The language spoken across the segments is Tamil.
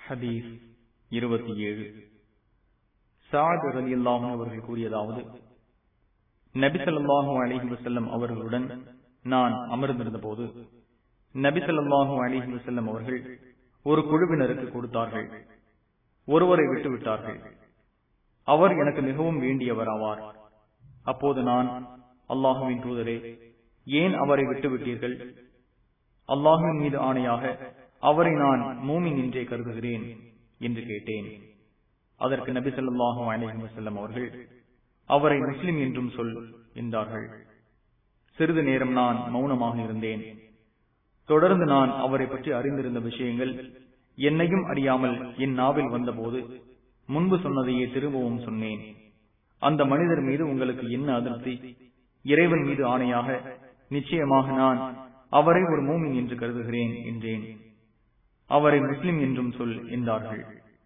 ஹதீஸ் இருபத்தி ஏழு சாத் அலி அல்லாஹும் அவர்கள் கூறியதாவது நபிசல்லாஹூ அலிஹி வசல்லம் அவர்களுடன் நான் அமர்ந்திருந்த போது நபிசல்லாஹூ அலிஹி வசல்லம் அவர்கள் ஒரு குழுவினருக்கு கொடுத்தார்கள் ஒருவரை விட்டுவிட்டார்கள் அவர் எனக்கு மிகவும் வேண்டியவர் ஆவார் அப்போது நான் அல்லாஹுவின் தூதரே ஏன் அவரை விட்டுவிட்டீர்கள் அல்லாஹுவின் மீது ஆணையாக அவரை நான் மூமின் என்றே கருதுகிறேன் என்று கேட்டேன் அதற்கு நபி சொல்லாஹும் அலஹி வசல்லம் அவர்கள் அவரை முஸ்லிம் என்றும் சொல் என்றார்கள் சிறிது நேரம் நான் மௌனமாக இருந்தேன் தொடர்ந்து நான் அவரை பற்றி அறிந்திருந்த விஷயங்கள் என்னையும் அறியாமல் என் நாவில் வந்தபோது முன்பு சொன்னதையே திரும்பவும் சொன்னேன் அந்த மனிதர் மீது உங்களுக்கு என்ன அதிருப்தி இறைவன் மீது ஆணையாக நிச்சயமாக நான் அவரை ஒரு மூமின் என்று கருதுகிறேன் என்றேன் அவரை முஸ்லிம் என்றும் சொல் என்றார்கள்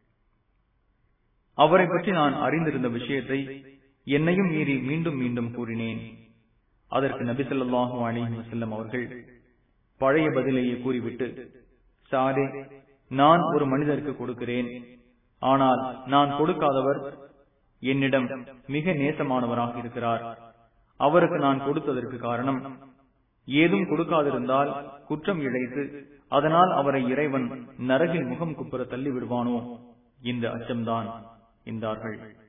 அவரை பற்றி நான் அறிந்திருந்த விஷயத்தை என்னையும் மீறி மீண்டும் மீண்டும் கூறினேன் அதற்கு நபிசல்லாஹு அலிஹி வசல்லம் அவர்கள் பழைய பதிலையே கூறிவிட்டு சாரே நான் ஒரு மனிதருக்கு கொடுக்கிறேன் ஆனால் நான் கொடுக்காதவர் என்னிடம் மிக நேசமானவராக இருக்கிறார் அவருக்கு நான் கொடுத்ததற்கு காரணம் ஏதும் கொடுக்காதிருந்தால் குற்றம் இழைத்து அதனால் அவரை இறைவன் நரகில் முகம் குப்புற தள்ளி விடுவானோ இந்த அச்சம்தான் என்றார்கள்